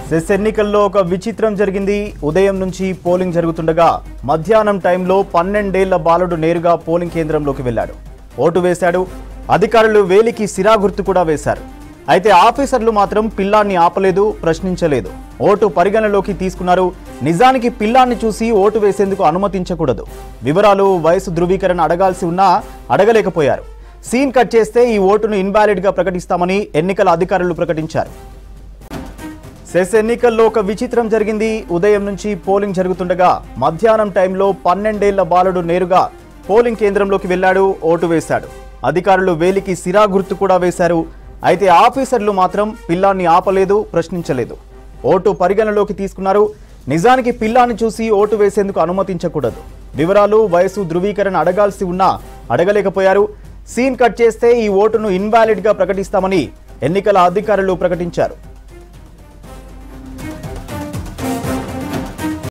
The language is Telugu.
సెస్ ఎన్నికల్లో ఒక విచిత్రం జరిగింది ఉదయం నుంచి పోలింగ్ జరుగుతుండగా మధ్యాహ్నం టైంలో పన్నెండేళ్ల బాలుడు నేరుగా పోలింగ్ కేంద్రంలోకి వెళ్ళాడు ఓటు వేశాడు అధికారులు వేలికి సిరా గుర్తు కూడా వేశారు అయితే ఆఫీసర్లు మాత్రం పిల్లాన్ని ఆపలేదు ప్రశ్నించలేదు ఓటు పరిగణలోకి తీసుకున్నారు నిజానికి పిల్లాన్ని చూసి ఓటు వేసేందుకు అనుమతించకూడదు వివరాలు వయసు ధృవీకరణ అడగాల్సి ఉన్నా అడగలేకపోయారు సీన్ కట్ చేస్తే ఈ ఓటును ఇన్వాలిడ్ గా ప్రకటిస్తామని ఎన్నికల అధికారులు ప్రకటించారు సెస్ ఎన్నికల్లో ఒక విచిత్రం జరిగింది ఉదయం నుంచి పోలింగ్ జరుగుతుండగా మధ్యాహ్నం టైంలో పన్నెండేళ్ల బాలుడు నేరుగా పోలింగ్ కేంద్రంలోకి వెళ్ళాడు ఓటు వేశాడు అధికారులు వేలికి సిరా గుర్తు కూడా వేశారు అయితే ఆఫీసర్లు మాత్రం పిల్లాన్ని ఆపలేదు ప్రశ్నించలేదు ఓటు పరిగణలోకి తీసుకున్నారు నిజానికి పిల్లాన్ని చూసి ఓటు వేసేందుకు అనుమతించకూడదు వివరాలు వయసు ధృవీకరణ అడగాల్సి ఉన్నా అడగలేకపోయారు సీన్ కట్ చేస్తే ఈ ఓటును ఇన్వాలిడ్ గా ప్రకటిస్తామని ఎన్నికల అధికారులు ప్రకటించారు